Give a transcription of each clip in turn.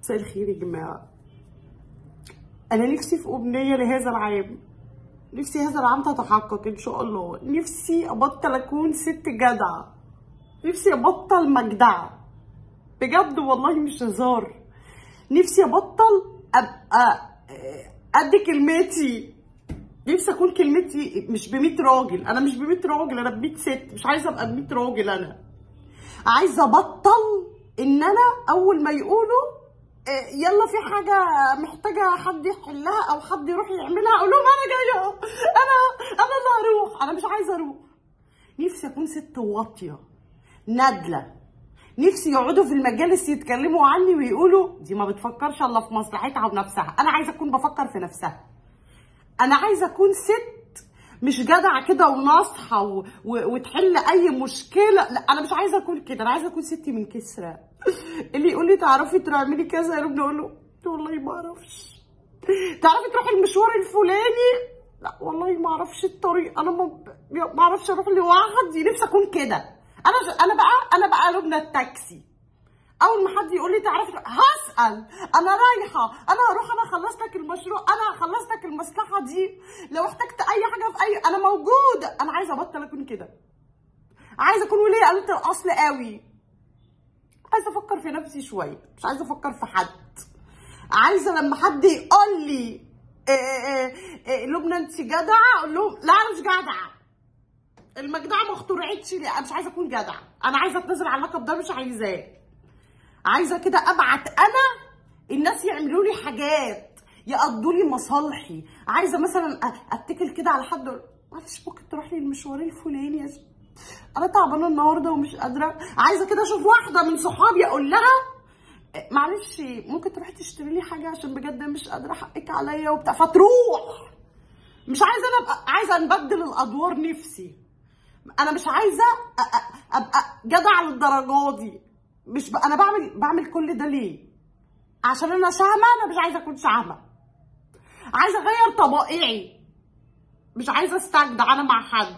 مساء الخير يا جماعة أنا نفسي في أمنية لهذا العام نفسي هذا العام تتحقق إن شاء الله نفسي أبطل أكون ست جدعة نفسي أبطل مجدعة بجد والله مش هزار نفسي أبطل أبقى قد كلمتي نفسي أكون كلمتي مش بمية راجل أنا مش بمية راجل أنا بمية ست مش عايزة أبقى بمية راجل أنا عايزة أبطل إن أنا أول ما يقولوا إيه، يلا في حاجة محتاجة حد يحلها أو حد يروح يعملها أقول لهم أنا جاية أنا أنا اللي هروح أنا مش عايزة أروح نفسي أكون ست واطية نادلة نفسي يقعدوا في المجالس يتكلموا عني ويقولوا دي ما بتفكرش الا في مصلحتها ونفسها انا عايزه اكون بفكر في نفسها انا عايزه اكون ست مش جدعه كده وناصحه و... و... وتحل اي مشكله لا انا مش عايزه اكون كده انا عايزه اكون ست من كسرى اللي يقول لي تعرفي تعملي كذا يا رب اقول له والله ما اعرفش تعرفي تروحي المشوار الفلاني لا والله ما اعرفش الطريق انا ما ما اعرفش اروح لوحدي نفسي اكون كده انا انا بقى انا بقى لبنى التاكسي اول ما حد يقول لي تعرفي هسال انا رايحه انا هروح انا خلصت لك المشروع انا خلصت لك المصلحه دي لو احتجت اي حاجه في اي انا موجوده انا عايزه ابطل اكون كده عايزه اكون وليه قلت الاصل قوي عايزه افكر في نفسي شويه مش عايزه افكر في حد عايزه لما حد يقول لي إيه إيه إيه لبنى انت جدعه اقول لهم لا انا مش جدعه المجدعه ما اخترعتش لي انا مش عايزه اكون جدعه انا عايزه اتنازل على اللقب ده مش عايزاه عايزه كده ابعت انا الناس يعملوا لي حاجات يقضوا لي مصالحي عايزه مثلا أ- اتكل كده على حد أقول، معلش ممكن تروح لي المشوار الفلاني يا ش- انا تعبانه النهارده ومش قادره عايزه كده اشوف واحده من صحابي اقول لها إيه، معلش ممكن تروحي تشتري لي حاجه عشان بجد مش قادره حقك عليا وبتاع فتروح مش عايزه انا ابقى عايزه نبدل الادوار نفسي انا مش عايزه أ- أ- ابقى جدعه للدرجه دي مش ب... انا بعمل بعمل كل ده ليه عشان انا شهمه انا مش عايزه اكون شهمه عايزه اغير طبائعي مش عايزه استجدع انا مع حد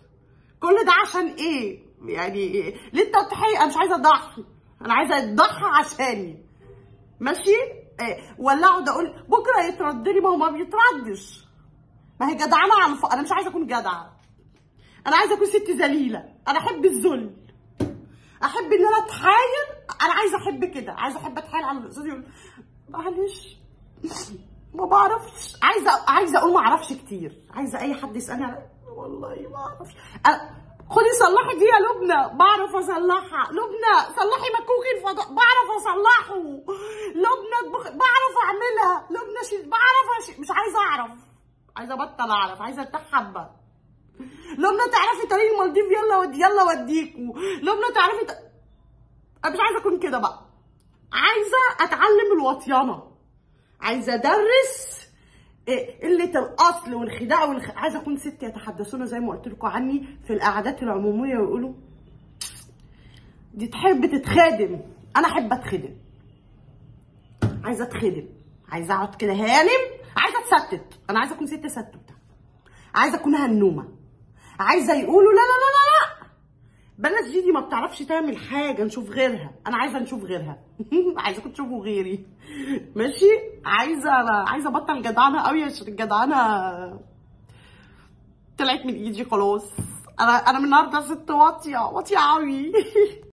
كل ده عشان ايه يعني إيه؟ ليه التضحيه انا مش عايزه اضحي انا عايزه اتضحى عشاني ماشي إيه؟ ولا اقعد اقول بكره يترد لي ما هو ما بيتردش ما هي جدعانه على الف... انا مش عايزه اكون جدعه انا عايزه اكون ست ذليله انا احب الذل احب ان انا اتحايل انا عايزه احب كده عايزه احب اتحايل على الاستاذ يقول معلش ما بعرفش عايزه عايزه اقول ما اعرفش كتير عايزه اي حد يسالني أنا- والله ما اعرفش أنا- خدي صلحي دي يا لبنى بعرف اصلحها لبنى صلحي مكوكي الفضاء بعرف اصلحه لبنى اطبخ بعرف اعملها لبنى شيل بعرف أشيل. مش عايزه اعرف عايزه ابطل اعرف عايزه ارتاح حبه لبنى تعرفي طريق المالديف يلا ودي يلا وديكوا لبنى تعرفي ت... انا مش عايزه اكون كده بقى عايزه اتعلم الوطيانه عايزه ادرس إيه، قله الاصل والخداع والخ... عايزه اكون ست يتحدثون زي ما قلت لكم عني في القعدات العموميه ويقولوا دي تحب تتخادم انا احب اتخدم عايزه اتخدم عايزه اقعد كده هانم عايزه اتستت انا عايزه اكون ست ستوته عايزه اكون هنومه عايزه يقولوا لا لا لا لا لا بلاش جيدي ما بتعرفش تعمل حاجه نشوف غيرها انا عايزه نشوف غيرها عايزاكم تشوفوا غيري ماشي عايزه عايزه ابطل جدعنه قوي عشان الجدعنه طلعت من ايدي خلاص انا انا من النهارده ست واطيه واطيه قوي